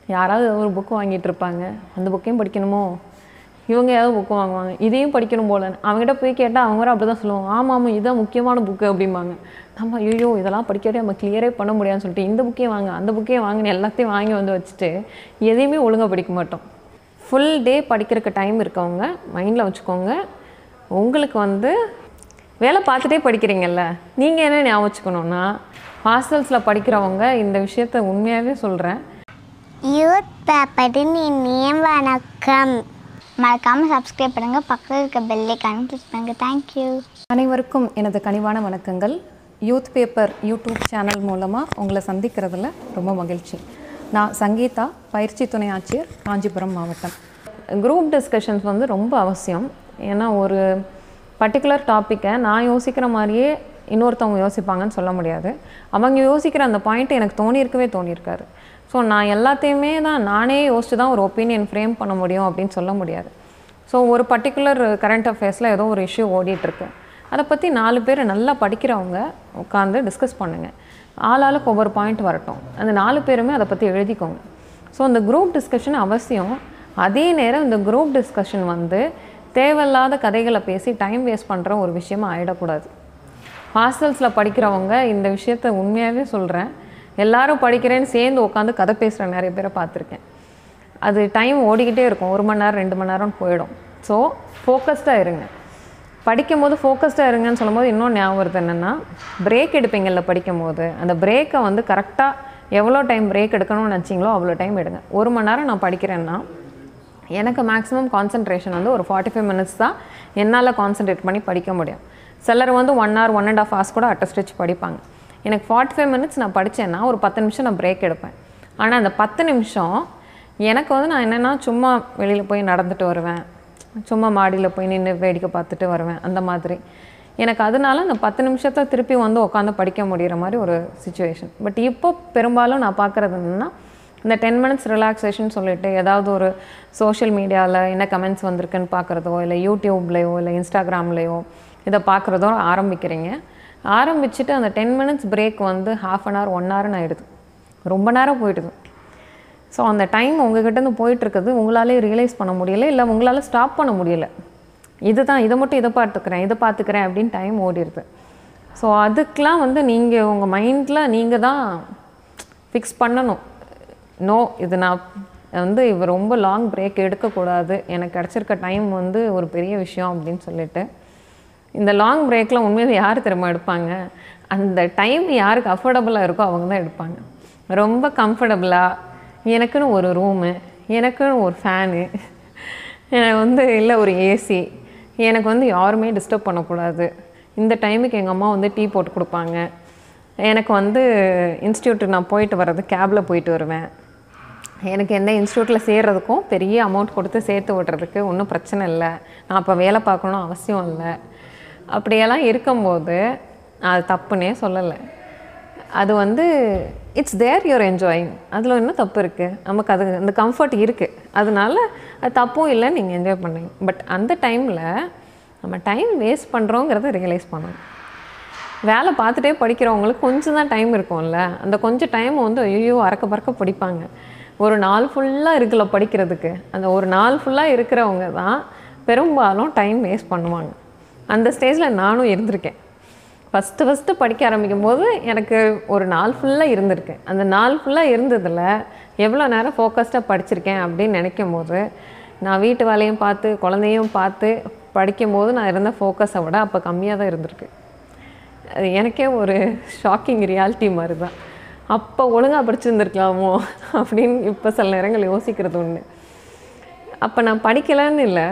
யாராவது ஒரு புக்கு வாங்கிட்டு இருப்பாங்க அந்த புக்கையும் படிக்கணுமோ இவங்க ஏதாவது புக்கு வாங்குவாங்க இதையும் படிக்கணும் போல அவங்ககிட்ட போய் கேட்டால் அவங்க அப்படி தான் சொல்லுவாங்க ஆமாம் ஆமாம் இதுதான் முக்கியமான புக்கு அப்படிம்பாங்க நம்ம ஐயோ இதெல்லாம் படிக்கவே நம்ம கிளியரே பண்ண முடியாதுன்னு சொல்லிட்டு இந்த புக்கையும் வாங்க அந்த புக்கையும் வாங்கினு எல்லாத்தையும் வாங்கி வந்து வச்சுட்டு எதையுமே ஒழுங்காக படிக்க மாட்டோம் ஃபுல் டே படிக்கிறதுக்கு டைம் இருக்கவங்க மைண்டில் வச்சுக்கோங்க உங்களுக்கு வந்து வேலை பார்த்துட்டே படிக்கிறீங்கல்ல நீங்கள் என்ன ஞாபகம் வச்சுக்கணுன்னா ஹாஸ்டல்ஸில் படிக்கிறவங்க இந்த விஷயத்த உண்மையாகவே சொல்கிறேன் யூத் பேப்பரின் இனிய வணக்கம் மறக்காமல் சப்ஸ்கிரைப் பண்ணுங்கள் பக்கத்தில் இருக்க பெல்லைக்கான கிளிக் பண்ணுங்கள் தேங்க்யூ அனைவருக்கும் எனது கனிவான வணக்கங்கள் யூத் பேப்பர் யூடியூப் சேனல் மூலமாக உங்களை சந்திக்கிறதுல ரொம்ப மகிழ்ச்சி நான் சங்கீதா பயிற்சி துணை ஆட்சியர் காஞ்சிபுரம் மாவட்டம் குரூப் டிஸ்கஷன்ஸ் வந்து ரொம்ப அவசியம் ஏன்னா ஒரு பர்டிகுலர் டாப்பிக்கை நான் யோசிக்கிற மாதிரியே இன்னொருத்தவங்க யோசிப்பாங்கன்னு சொல்ல முடியாது அவங்க யோசிக்கிற அந்த பாயிண்ட் எனக்கு தோணியிருக்கவே தோணியிருக்காரு ஸோ நான் எல்லாத்தையுமே தான் நானே யோசிச்சு தான் ஒரு ஒப்பீனியன் ஃப்ரேம் பண்ண முடியும் அப்படின்னு சொல்ல முடியாது ஸோ ஒரு பர்டிகுலர் கரண்ட் அஃபேர்ஸில் ஏதோ ஒரு இஷ்யூ ஓடிட்டுருக்கு அதை பற்றி நாலு பேர் நல்லா படிக்கிறவங்க உட்காந்து டிஸ்கஸ் பண்ணுங்கள் ஆளாளுக்கு ஒவ்வொரு பாயிண்ட் வரட்டும் அந்த நாலு பேருமே அதை பற்றி எழுதிக்கோங்க ஸோ இந்த குரூப் டிஸ்கஷன் அவசியம் அதே நேரம் இந்த குரூப் டிஸ்கஷன் வந்து தேவையில்லாத கதைகளை பேசி டைம் வேஸ்ட் பண்ணுற ஒரு விஷயமா ஆகிடக்கூடாது ஹாஸ்டல்ஸில் படிக்கிறவங்க இந்த விஷயத்த உண்மையாகவே சொல்கிறேன் எல்லாரும் படிக்கிறேன்னு சேர்ந்து உட்காந்து கதை பேசுகிற நிறைய பேரை பார்த்துருக்கேன் அது டைம் ஓடிக்கிட்டே இருக்கும் ஒரு மணி நேரம் ரெண்டு மணி நேரம் போயிடும் ஸோ ஃபோக்கஸ்டாக இருங்க படிக்கும் போது ஃபோக்கஸ்டாக இருங்கன்னு சொல்லும்போது இன்னும் ஞாபகம் வருது என்னென்னா பிரேக் எடுப்பீங்கள்ல படிக்கும் போது அந்த பிரேக்கை வந்து கரெக்டாக எவ்வளோ டைம் பிரேக் எடுக்கணும்னு நினச்சிங்களோ அவ்வளோ டைம் எடுங்க ஒரு மணி நேரம் நான் படிக்கிறேன்னா எனக்கு மேக்ஸிமம் கான்சன்ட்ரேஷன் வந்து ஒரு ஃபார்ட்டி ஃபைவ் மினிட்ஸ் தான் என்னால் கான்சன்ட்ரேட் பண்ணி படிக்க முடியும் சிலர் வந்து one hour one and half hours கூட அட்ட ஸ்டிச் படிப்பாங்க எனக்கு ஃபார்ட்டி ஃபைவ் மினிட்ஸ் நான் படித்தேன்னா ஒரு பத்து நிமிஷம் நான் பிரேக் எடுப்பேன் ஆனால் அந்த பத்து நிமிஷம் எனக்கு வந்து நான் என்னென்னா சும்மா வெளியில் போய் நடந்துட்டு வருவேன் சும்மா மாடியில் போய் நின்று வேடிக்கை பார்த்துட்டு வருவேன் அந்த மாதிரி எனக்கு அதனால அந்த பத்து நிமிஷத்தை திருப்பி வந்து உட்காந்து படிக்க முடிகிற மாதிரி ஒரு சுச்சுவேஷன் பட் இப்போ பெரும்பாலும் நான் பார்க்குறது என்னென்னா இந்த டென் மினிட்ஸ் ரிலாக்ஸேஷன் சொல்லிட்டு ஏதாவது ஒரு சோஷியல் மீடியாவில் என்ன கமெண்ட்ஸ் வந்திருக்குன்னு பார்க்குறதோ இல்லை யூடியூப்லேயோ இல்லை இன்ஸ்டாகிராம்லேயோ இதை பார்க்குறதோ ஆரம்பிக்கிறீங்க ஆரம்பிச்சுட்டு அந்த டென் மினிட்ஸ் பிரேக் வந்து ஹாஃப் அன் ஹவர் ஒன் ஹவர்னு ஆகிடுது ரொம்ப நேரம் போயிடுது ஸோ அந்த டைம் உங்ககிட்டேருந்து போயிட்டுருக்குது உங்களாலே ரியலைஸ் பண்ண முடியல இல்லை உங்களால் ஸ்டாப் பண்ண முடியல இதுதான் இதை மட்டும் இதை பார்த்துக்கிறேன் இதை பார்த்துக்கிறேன் அப்படின்னு டைம் ஓடிடுது ஸோ அதுக்கெலாம் வந்து நீங்கள் உங்கள் மைண்டில் நீங்கள் தான் ஃபிக்ஸ் பண்ணணும் நோ இது நான் வந்து இவ ரொம்ப லாங் பிரேக் எடுக்கக்கூடாது எனக்கு கிடச்சிருக்க டைம் வந்து ஒரு பெரிய விஷயம் அப்படின்னு சொல்லிட்டு இந்த லாங் பிரேக்கில் உண்மையில யார் திரும்ப எடுப்பாங்க அந்த டைம் யாருக்கு அஃபோர்டபுளாக இருக்கோ அவங்க தான் எடுப்பாங்க ரொம்ப கம்ஃபர்டபுளாக எனக்குன்னு ஒரு ரூமு எனக்குன்னு ஒரு ஃபேனு எனக்கு வந்து இல்லை ஒரு ஏசி எனக்கு வந்து யாருமே டிஸ்டர்ப் பண்ணக்கூடாது இந்த டைமுக்கு எங்கள் அம்மா வந்து டீ போட்டு கொடுப்பாங்க எனக்கு வந்து இன்ஸ்டியூட்டுக்கு நான் போயிட்டு வர்றது கேபில் போயிட்டு வருவேன் எனக்கு எந்த இன்ஸ்டியூட்டில் சேர்றதுக்கும் பெரிய அமௌண்ட் கொடுத்து சேர்த்து விடுறதுக்கு ஒன்றும் பிரச்சனை இல்லை நான் அப்போ வேலை பார்க்கணும் அவசியம் இல்லை அப்படியெல்லாம் இருக்கும்போது அது தப்புன்னே சொல்லலை அது வந்து இட்ஸ் தேர் யூர் என்ஜாயிங் அதில் என்ன தப்பு இருக்குது நமக்கு அது அந்த கம்ஃபர்ட் இருக்குது அதனால அது தப்பும் இல்லைன்னு நீங்கள் என்ஜாய் பண்ணுங்க பட் அந்த டைமில் நம்ம டைம் வேஸ்ட் பண்ணுறோங்கிறத ரியலைஸ் பண்ணணும் வேலை பார்த்துட்டே படிக்கிறவங்களுக்கு கொஞ்சம் தான் டைம் இருக்கும்ல அந்த கொஞ்சம் டைம் வந்து ஐயோ அறக்க பறக்க படிப்பாங்க ஒரு நாள் ஃபுல்லாக இருக்குல்ல படிக்கிறதுக்கு அந்த ஒரு நாள் ஃபுல்லாக இருக்கிறவங்க தான் பெரும்பாலும் டைம் வேஸ்ட் பண்ணுவாங்க அந்த ஸ்டேஜில் நானும் இருந்திருக்கேன் ஃபஸ்ட்டு ஃபஸ்ட்டு படிக்க ஆரம்பிக்கும் போது எனக்கு ஒரு நாள் ஃபுல்லாக இருந்திருக்கு அந்த நாள் ஃபுல்லாக இருந்ததில் எவ்வளோ நேரம் ஃபோக்கஸ்டாக படிச்சிருக்கேன் அப்படின்னு நினைக்கும் போது நான் வீட்டு வேலையும் பார்த்து குழந்தையும் பார்த்து படிக்கும்போது நான் இருந்த ஃபோக்கஸை விட அப்போ கம்மியாக தான் இருந்திருக்கு அது எனக்கே ஒரு ஷாக்கிங் ரியாலிட்டி மாதிரி தான் அப்போ ஒழுங்காக படிச்சிருந்துருக்கலாமோ அப்படின்னு இப்போ சில நேரங்கள் யோசிக்கிறது உண்டு அப்போ நான் படிக்கலைன்னு இல்லை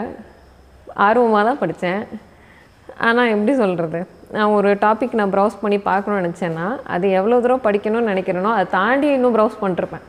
ஆர்வமாக தான் படித்தேன் ஆனால் எப்படி சொல்கிறது நான் ஒரு டாபிக் நான் ப்ரௌஸ் பண்ணி பார்க்கணும்னு நினச்சேன்னா அது எவ்வளோ தூரம் படிக்கணும்னு நினைக்கிறேனோ அதை தாண்டி இன்னும் ப்ரௌஸ் பண்ணிருப்பேன்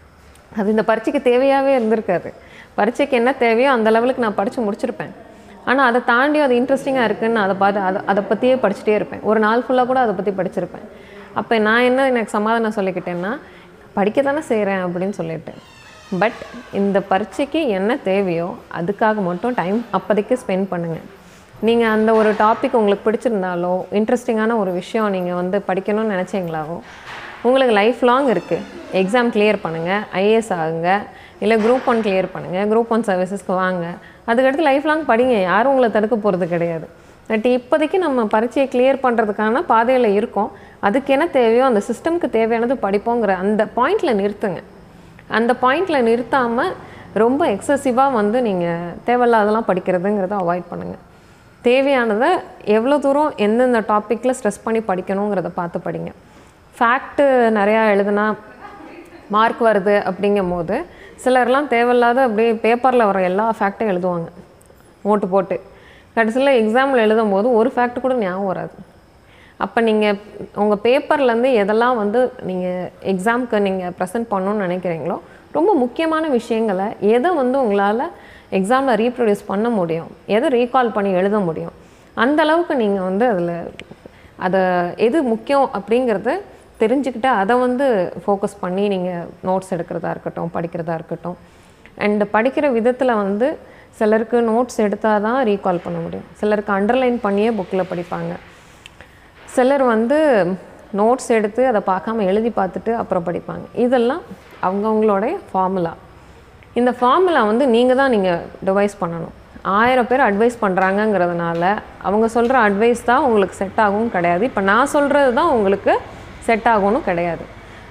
அது இந்த பரீட்சைக்கு தேவையாகவே இருந்திருக்காது பரீட்சைக்கு என்ன தேவையோ அந்த லெவலுக்கு நான் படித்து முடிச்சிருப்பேன் ஆனால் அதை தாண்டி அது இன்ட்ரெஸ்டிங்காக இருக்குன்னு நான் அதை பார்த்து அதை அதை பற்றியே படிச்சுட்டே இருப்பேன் ஒரு நாள் ஃபுல்லாக கூட அதை பற்றி படிச்சிருப்பேன் அப்போ நான் என்ன எனக்கு சமாதானம் சொல்லிக்கிட்டேன்னா படிக்க தானே செய்கிறேன் அப்படின்னு சொல்லிட்டேன் பட் இந்த பரீட்சைக்கு என்ன தேவையோ அதுக்காக மட்டும் டைம் அப்போதைக்கு ஸ்பெண்ட் பண்ணுங்கள் நீங்கள் அந்த ஒரு டாபிக் உங்களுக்கு பிடிச்சிருந்தாலோ இன்ட்ரெஸ்டிங்கான ஒரு விஷயம் நீங்கள் வந்து படிக்கணும்னு நினச்சிங்களாவோ உங்களுக்கு லைஃப் லாங் இருக்குது எக்ஸாம் கிளியர் பண்ணுங்கள் ஐஏஎஸ் ஆகுங்க இல்லை குரூப் ஒன் கிளியர் பண்ணுங்கள் குரூப் ஒன் சர்வீசஸ்க்கு வாங்க அதுக்கடுத்து லைஃப் லாங் படிங்க யாரும் உங்களை தடுக்க போகிறது கிடையாது பட் இப்போதைக்கு நம்ம பரீட்சையை கிளியர் பண்ணுறதுக்கான பாதையில் இருக்கோம் அதுக்கு என்ன தேவையோ அந்த சிஸ்டம்க்கு தேவையானது படிப்போங்கிற அந்த பாயிண்டில் நிறுத்துங்க அந்த பாயிண்டில் நிறுத்தாமல் ரொம்ப எக்ஸசிவாக வந்து நீங்கள் தேவையில்லாதெல்லாம் படிக்கிறதுங்கிறத அவாய்ட் பண்ணுங்கள் தேவையானதை எவ்வளோ தூரம் எந்தெந்த டாப்பிக்கில் ஸ்ட்ரெஸ் பண்ணி படிக்கணுங்கிறத பார்த்து படிங்க ஃபேக்ட்டு நிறையா எழுதுனா மார்க் வருது அப்படிங்கும் போது சிலர்லாம் தேவையில்லாத அப்படியே பேப்பரில் வர எல்லா ஃபேக்ட்டும் எழுதுவாங்க ஓட்டு போட்டு கடைசியில் எக்ஸாமில் எழுதும் போது ஒரு ஃபேக்ட் கூட ஞாபகம் வராது அப்போ நீங்கள் உங்கள் பேப்பர்லேருந்து எதெல்லாம் வந்து நீங்கள் எக்ஸாம்க்கு நீங்கள் ப்ரெசென்ட் பண்ணணும்னு நினைக்கிறீங்களோ ரொம்ப முக்கியமான விஷயங்களை எதை வந்து உங்களால் எக்ஸாமில் ரீப்ரொடியூஸ் பண்ண முடியும் எதை ரீகால் பண்ணி எழுத முடியும் அந்த அளவுக்கு நீங்கள் வந்து அதில் அதை எது முக்கியம் அப்படிங்கிறத தெரிஞ்சுக்கிட்டு அதை வந்து ஃபோக்கஸ் பண்ணி நீங்கள் நோட்ஸ் எடுக்கிறதா இருக்கட்டும் படிக்கிறதா இருக்கட்டும் அண்ட் படிக்கிற விதத்தில் வந்து சிலருக்கு நோட்ஸ் எடுத்தால் தான் ரீகால் பண்ண முடியும் சிலருக்கு அண்டர்லைன் பண்ணியே புக்கில் படிப்பாங்க சிலர் வந்து நோட்ஸ் எடுத்து அதை பார்க்காம எழுதி பார்த்துட்டு அப்புறம் படிப்பாங்க இதெல்லாம் அவங்கவுங்களோடைய ஃபார்முலா இந்த ஃபார்முலா வந்து நீங்கள் தான் நீங்கள் டிவைஸ் பண்ணணும் ஆயிரம் பேர் அட்வைஸ் பண்ணுறாங்கங்கிறதுனால அவங்க சொல்கிற அட்வைஸ் தான் உங்களுக்கு செட் ஆகும் கிடையாது இப்போ நான் சொல்கிறது தான் உங்களுக்கு செட் ஆகும்னு கிடையாது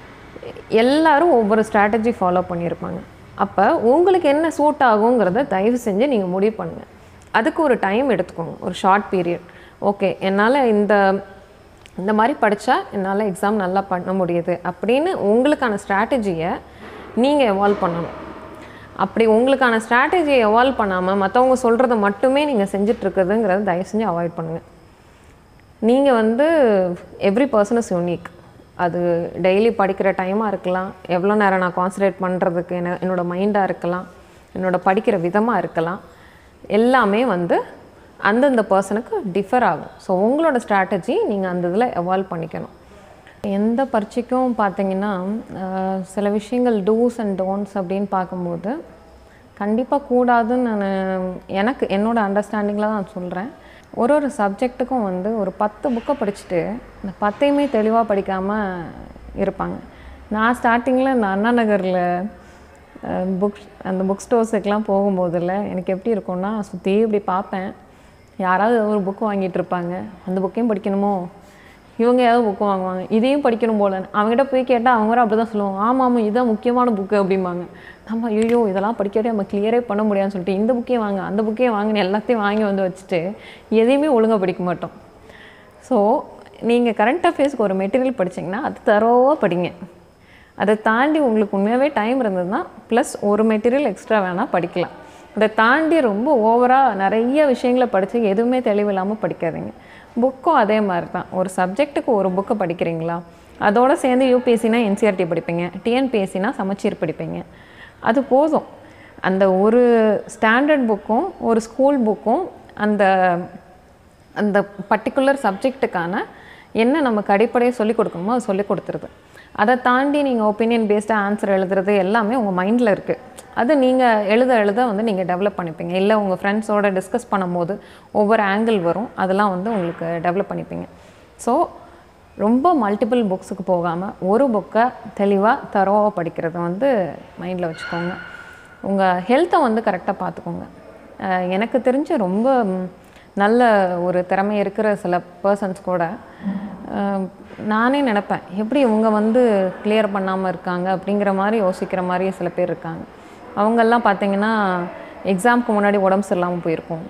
எல்லாரும் ஒவ்வொரு ஸ்ட்ராட்டஜி ஃபாலோ பண்ணியிருப்பாங்க அப்போ உங்களுக்கு என்ன சூட் ஆகுங்கிறத தயவு செஞ்சு நீங்கள் முடிவு பண்ணுங்கள் அதுக்கு ஒரு டைம் எடுத்துக்கோங்க ஒரு ஷார்ட் பீரியட் ஓகே என்னால் இந்த இந்த மாதிரி படித்தா என்னால் எக்ஸாம் நல்லா பண்ண முடியுது அப்படின்னு உங்களுக்கான ஸ்ட்ராட்டஜியை நீங்கள் எவால்வ் பண்ணணும் அப்படி உங்களுக்கான ஸ்ட்ராட்டஜியை எவால்வ் பண்ணாமல் மற்றவங்க சொல்கிறத மட்டுமே நீங்கள் செஞ்சிட்ருக்குதுங்கிறத தயவு செஞ்சு அவாய்ட் பண்ணுங்கள் நீங்கள் வந்து எவ்ரி பர்சன் இஸ் யூனிக் அது டெய்லி படிக்கிற டைமாக இருக்கலாம் எவ்வளோ நேரம் நான் கான்சன்ட்ரேட் பண்ணுறதுக்கு என்ன என்னோடய மைண்டாக இருக்கலாம் என்னோடய படிக்கிற விதமாக இருக்கலாம் எல்லாமே வந்து அந்தந்த பர்சனுக்கு டிஃபர் ஆகும் ஸோ உங்களோட ஸ்ட்ராட்டஜி நீங்கள் அந்த இதில் எவால்வ் பண்ணிக்கணும் எந்த பரீட்சைக்கும் பார்த்தீங்கன்னா ஆஹ், சில விஷயங்கள் டூஸ் அண்ட் டோன்ட்ஸ் அப்படின்னு பார்க்கும்போது கண்டிப்பாக கூடாதுன்னு நான் எனக்கு என்னோட அண்டர்ஸ்டாண்டிங்கில் தான் சொல்கிறேன் ஒரு ஒரு சப்ஜெக்ட்டுக்கும் வந்து ஒரு பத்து புக்கை படிச்சுட்டு இந்த பத்தையுமே தெளிவாக படிக்காமல் இருப்பாங்க நான் ஸ்டார்டிங்கில் இந்த அண்ணா நகரில் புக் அந்த புக் ஸ்டோர்ஸுக்கெலாம் போகும்போதில் எனக்கு எப்படி இருக்கும்னா சுற்றி இப்படி பார்ப்பேன் யாராவது ஏதோ ஒரு புக்கு வாங்கிட்டு இருப்பாங்க அந்த புக்கையும் படிக்கணுமோ இவங்க ஏதாவது புக்கு வாங்குவாங்க இதையும் படிக்கணும் போல அவங்ககிட்ட போய் கேட்டால் அவங்க வேறு அப்படி தான் சொல்லுவாங்க ஆமாம் ஆமாம் இதுதான் முக்கியமான புக்கு அப்படிம்பாங்க நம்ம ஐயோ இதெல்லாம் படிக்கவே நம்ம கிளியரே பண்ண முடியாதுன்னு சொல்லிட்டு இந்த புக்கையும் வாங்க அந்த புக்கையும் வாங்கினு எல்லாத்தையும் வாங்கி வந்து வச்சுட்டு எதையுமே ஒழுங்காக படிக்க மாட்டோம் ஸோ நீங்கள் கரண்ட் அஃபேர்ஸ்க்கு ஒரு மெட்டீரியல் படிச்சீங்கன்னா அது தரோவாக படிங்க அதை தாண்டி உங்களுக்கு உண்மையாகவே டைம் இருந்ததுன்னா ப்ளஸ் ஒரு மெட்டீரியல் எக்ஸ்ட்ரா வேணால் படிக்கலாம் அதை தாண்டி ரொம்ப ஓவராக நிறைய விஷயங்களை படித்து எதுவுமே தெளிவில்லாமல் படிக்காதீங்க புக்கும் அதே மாதிரி தான் ஒரு சப்ஜெக்ட்டுக்கு ஒரு புக்கை படிக்கிறீங்களா அதோட சேர்ந்து யூபிஎஸ்சினா என்சிஆர்டி படிப்பீங்க டிஎன்பிஎஸ்சினா சமச்சீர் படிப்பீங்க அது போதும் அந்த ஒரு ஸ்டாண்டர்ட் புக்கும் ஒரு ஸ்கூல் புக்கும் அந்த அந்த பர்டிகுலர் சப்ஜெக்ட்டுக்கான என்ன நமக்கு அடிப்படையை சொல்லிக் கொடுக்கணுமோ அதை சொல்லிக் கொடுத்துருது அதை தாண்டி நீங்கள் ஒப்பீனியன் பேஸ்டாக ஆன்சர் எழுதுறது எல்லாமே உங்கள் மைண்டில் இருக்குது அது நீங்கள் எழுத எழுத வந்து நீங்கள் டெவலப் பண்ணிப்பீங்க இல்லை உங்கள் ஃப்ரெண்ட்ஸோட டிஸ்கஸ் பண்ணும்போது ஒவ்வொரு ஆங்கிள் வரும் அதெல்லாம் வந்து உங்களுக்கு டெவலப் பண்ணிப்பீங்க ஸோ ரொம்ப மல்டிபிள் புக்ஸுக்கு போகாமல் ஒரு புக்கை தெளிவாக தரோவாக படிக்கிறத வந்து மைண்டில் வச்சுக்கோங்க உங்கள் ஹெல்த்தை வந்து கரெக்டாக பார்த்துக்கோங்க அஹ் எனக்கு தெரிஞ்ச ரொம்ப ம், நல்ல ஒரு திறமை இருக்கிற சில பர்சன்ஸ் கூட அஹ், நானே நினப்பேன் எப்படி இவங்க வந்து கிளியர் பண்ணாமல் இருக்காங்க அப்படிங்கிற மாதிரி யோசிக்கிற மாதிரியே சில பேர் இருக்காங்க அவங்கெல்லாம் பார்த்தீங்கன்னா எக்ஸாம்க்கு முன்னாடி உடம்பு சரியில்லாமல் போயிருக்கும்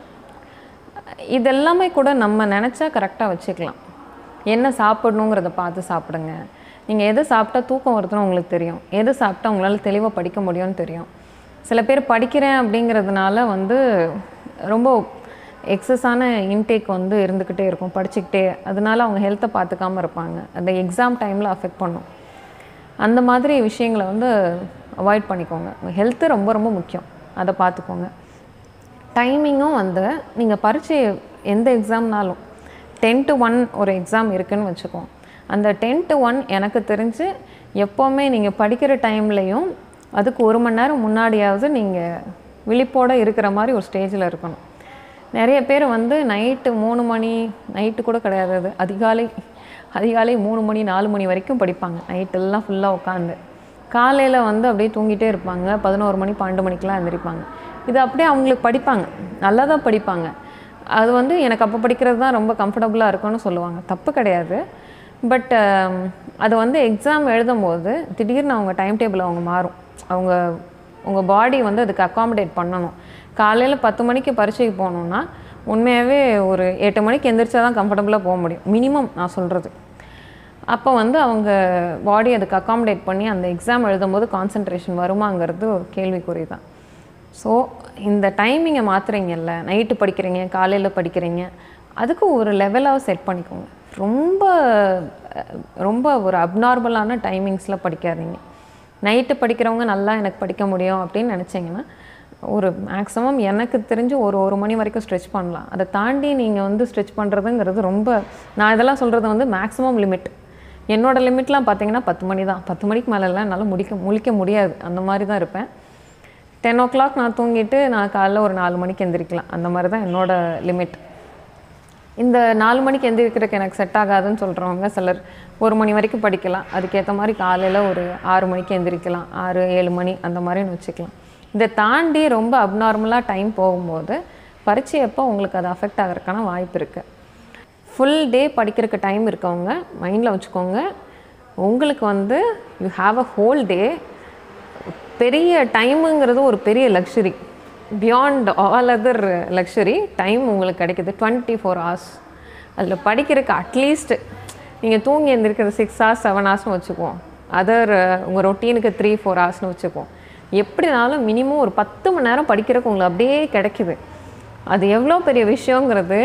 இதெல்லாமே கூட நம்ம நினச்சா கரெக்டாக வச்சுக்கலாம் என்ன சாப்பிடணுங்கிறத பார்த்து சாப்பிடுங்க நீங்கள் எது சாப்பிட்டா தூக்கம் வருதுன்னு உங்களுக்கு தெரியும் எது சாப்பிட்டா உங்களால் தெளிவாக படிக்க முடியும்னு தெரியும் சில பேர் படிக்கிறேன் அப்படிங்கிறதுனால வந்து ரொம்ப எக்ஸஸான இன்டேக் வந்து இருந்துக்கிட்டே இருக்கும் படிச்சுக்கிட்டே அதனால அவங்க ஹெல்த்தை பார்த்துக்காம இருப்பாங்க அந்த எக்ஸாம் டைமில் அஃபெக்ட் பண்ணும் அந்த மாதிரி விஷயங்களை வந்து அவாய்ட் பண்ணிக்கோங்க உங்கள் ஹெல்த்து ரொம்ப ரொம்ப முக்கியம் அதை பார்த்துக்கோங்க டைமிங்கும் வந்து நீங்கள் பரீட்சை எந்த எக்ஸாம்னாலும் டென் டு ஒன் ஒரு எக்ஸாம் இருக்குன்னு வச்சுக்கோங்க அந்த டென் டு ஒன் எனக்கு தெரிஞ்சு எப்போவுமே நீங்கள் படிக்கிற டைம்லையும் அதுக்கு ஒரு மணி நேரம் முன்னாடியாவது நீங்கள் விழிப்போட இருக்கிற மாதிரி ஒரு ஸ்டேஜில் இருக்கணும் நிறைய பேர் வந்து நைட்டு மூணு மணி நைட்டு கூட கிடையாது அது அதிகாலை அதிகாலை மூணு மணி நாலு மணி வரைக்கும் படிப்பாங்க நைட்டெல்லாம் ஃபுல்லாக உட்காந்து காலையில் வந்து அப்படியே தூங்கிட்டே இருப்பாங்க பதினோரு மணி பன்னெண்டு மணிக்கெலாம் எழுந்திரிப்பாங்க இது அப்படியே அவங்களுக்கு படிப்பாங்க நல்லா தான் படிப்பாங்க அது வந்து எனக்கு அப்போ படிக்கிறது தான் ரொம்ப கம்ஃபர்டபுளாக இருக்கும்னு சொல்லுவாங்க தப்பு கிடையாது பட் அது வந்து எக்ஸாம் எழுதும்போது திடீர்னு அவங்க டைம் டேபிள் அவங்க மாறும் அவங்க உங்கள் பாடி வந்து அதுக்கு அக்காமடேட் பண்ணணும் காலையில் பத்து மணிக்கு பரீட்சைக்கு போகணுன்னா உண்மையாகவே ஒரு எட்டு மணிக்கு எந்திரிச்சா தான் கம்ஃபர்டபுளாக போக முடியும் மினிமம் நான் சொல்கிறது அப்போ வந்து அவங்க பாடி அதுக்கு அக்காமடேட் பண்ணி அந்த எக்ஸாம் எழுதும்போது கான்சன்ட்ரேஷன் வருமாங்கிறது ஒரு கேள்விக்குறி தான் ஸோ இந்த டைமிங்கை மாற்றுறீங்கல்ல நைட்டு படிக்கிறீங்க காலையில் படிக்கிறீங்க அதுக்கு ஒரு லெவலாக செட் பண்ணிக்கோங்க ரொம்ப அஹ், ரொம்ப ஒரு அப்நார்மலான டைமிங்ஸில் படிக்காதீங்க நைட்டு படிக்கிறவங்க நல்லா எனக்கு படிக்க முடியும் அப்படின்னு நினச்சிங்கன்னா ஒரு மேக்ஸிமம் எனக்கு தெரிஞ்சு ஒரு ஒரு மணி வரைக்கும் ஸ்ட்ரெச் பண்ணலாம் அதை தாண்டி நீங்கள் வந்து ஸ்ட்ரெச் பண்ணுறதுங்கிறது ரொம்ப நான் இதெல்லாம் சொல்கிறது வந்து மேக்ஸிமம் லிமிட் என்னோட லிமிட்லாம் பார்த்தீங்கன்னா பத்து மணி தான் பத்து மணிக்கு மேலெல்லாம் என்னால் முடிக்க முழிக்க முடியாது அந்த மாதிரி தான் இருப்பேன் டென் ஓ கிளாக் நான் தூங்கிட்டு நான் காலைல ஒரு நாலு மணிக்கு எந்திரிக்கலாம் அந்த மாதிரி தான் என்னோட லிமிட் இந்த நாலு மணிக்கு எந்திரிக்கிறதுக்கு எனக்கு செட் ஆகாதுன்னு சொல்கிறவங்க சிலர் ஒரு மணி வரைக்கும் படிக்கலாம் அதுக்கேற்ற மாதிரி காலையில் ஒரு ஆறு மணிக்கு எந்திரிக்கலாம் ஆறு ஏழு மணி அந்த மாதிரின்னு வச்சுக்கலாம் இதை தாண்டி ரொம்ப அப்நார்மலாக டைம் போகும்போது பரீட்சை அப்போ உங்களுக்கு அது அஃபெக்ட் ஆகிறதுக்கான வாய்ப்பு இருக்குது ஃபுல் டே படிக்கிறதுக்கு டைம் இருக்கவங்க மைண்டில் வச்சுக்கோங்க உங்களுக்கு வந்து you have a whole day பெரிய டைமுங்கிறது ஒரு பெரிய luxury beyond all other luxury time உங்களுக்கு கிடைக்குது டுவெண்ட்டி ஃபோர் ஹவர்ஸ் அதில் படிக்கிறதுக்கு அட்லீஸ்ட் நீங்கள் தூங்கி எழுந்திருக்கிறது சிக்ஸ் ஹவர்ஸ் செவன் ஹவர்ஸ்னு வச்சுக்குவோம் அதர் உங்கள் ரொட்டீனுக்கு த்ரீ ஃபோர் ஹவர்ஸ்னு வச்சுக்குவோம் எப்படினாலும் மினிமம் ஒரு பத்து மணி நேரம் படிக்கிறதுக்கு உங்களுக்கு அப்படியே கிடைக்குது அது எவ்வளோ பெரிய விஷயங்கிறது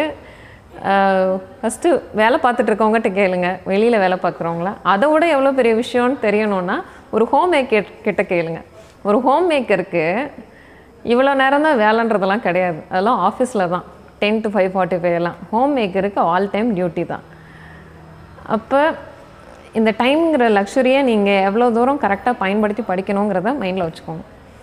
ஃபஸ்ட்டு வேலை பார்த்துட்டு இருக்கவங்ககிட்ட கேளுங்க வெளியில் வேலை பார்க்குறவங்கள அதை விட எவ்வளோ பெரிய விஷயம்னு தெரியணும்னா ஒரு ஹோம் மேக்கர் கிட்ட கேளுங்க ஒரு ஹோம் மேக்கருக்கு இவ்வளோ நேரம் தான் வேலைன்றதெல்லாம் கிடையாது அதெல்லாம் ஆஃபீஸில் தான் ten to five forty five எல்லாம் ஹோம் மேக்கருக்கு ஆல் டைம் டியூட்டி தான் அப்போ இந்த டைம்ங்கிற லக்ஸுரியை நீங்கள் எவ்வளோ தூரம் கரெக்டாக பயன்படுத்தி படிக்கணுங்கிறத மைண்டில் வச்சுக்கோங்க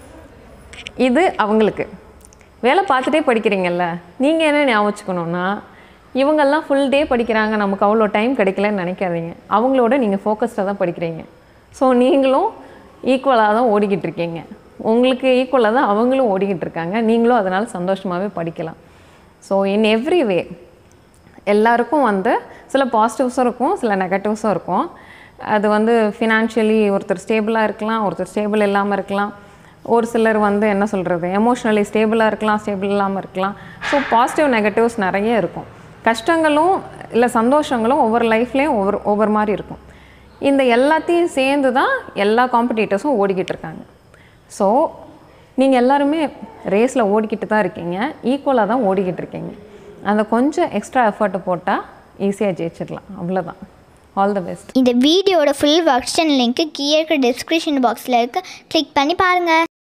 இது அவங்களுக்கு வேலை பார்த்துட்டே படிக்கிறீங்கல்ல நீங்கள் என்ன ஞாபகம் வச்சுக்கணுன்னா இவங்கெல்லாம் ஃபுல் டே படிக்கிறாங்க நமக்கு அவ்வளோ டைம் கிடைக்கலன்னு நினைக்காதீங்க அவங்களோட நீங்கள் ஃபோக்கஸ்டாக தான் படிக்கிறீங்க ஸோ நீங்களும் ஈக்குவலாக தான் ஓடிக்கிட்டு இருக்கீங்க உங்களுக்கு ஈக்குவலாக தான் அவங்களும் ஓடிக்கிட்டு இருக்காங்க நீங்களும் அதனால் சந்தோஷமாகவே படிக்கலாம் ஸோ இன் எவ்ரி வே எல்லாருக்கும் வந்து சில பாசிட்டிவ்ஸும் இருக்கும் சில நெகட்டிவ்ஸும் இருக்கும் அது வந்து ஃபினான்ஷியலி ஒருத்தர் ஸ்டேபிளாக இருக்கலாம் ஒருத்தர் ஸ்டேபிள் இல்லாமல் இருக்கலாம் ஒரு சிலர் வந்து என்ன சொல்கிறது எமோஷ்னலி ஸ்டேபிளாக இருக்கலாம் ஸ்டேபிள் இல்லாமல் இருக்கலாம் ஸோ பாசிட்டிவ் நெகட்டிவ்ஸ் நிறைய இருக்கும் கஷ்டங்களும் இல்லை சந்தோஷங்களும் ஒவ்வொரு லைஃப்லேயும் ஒவ்வொரு ஒவ்வொரு மாதிரி இருக்கும் இந்த எல்லாத்தையும் சேர்ந்து தான் எல்லா காம்படிட்டர்ஸும் ஓடிக்கிட்டு இருக்காங்க ஸோ நீங்கள் எல்லாருமே ரேஸில் ஓடிக்கிட்டு தான் இருக்கீங்க ஈக்குவலாக தான் ஓடிக்கிட்டு இருக்கீங்க அந்த கொஞ்சம் எக்ஸ்ட்ரா எஃபர்ட் போட்டால் ஈஸியாக ஜெயிச்சிடலாம் அவ்வளோதான் ஆல் த பெஸ்ட் இந்த வீடியோட ஃபுல் வெர்ஷன் லிங்க்கு கீழே இருக்க டிஸ்கிரிப்ஷன் பாக்ஸில் இருக்குது கிளிக் பண்ணி பாருங்கள்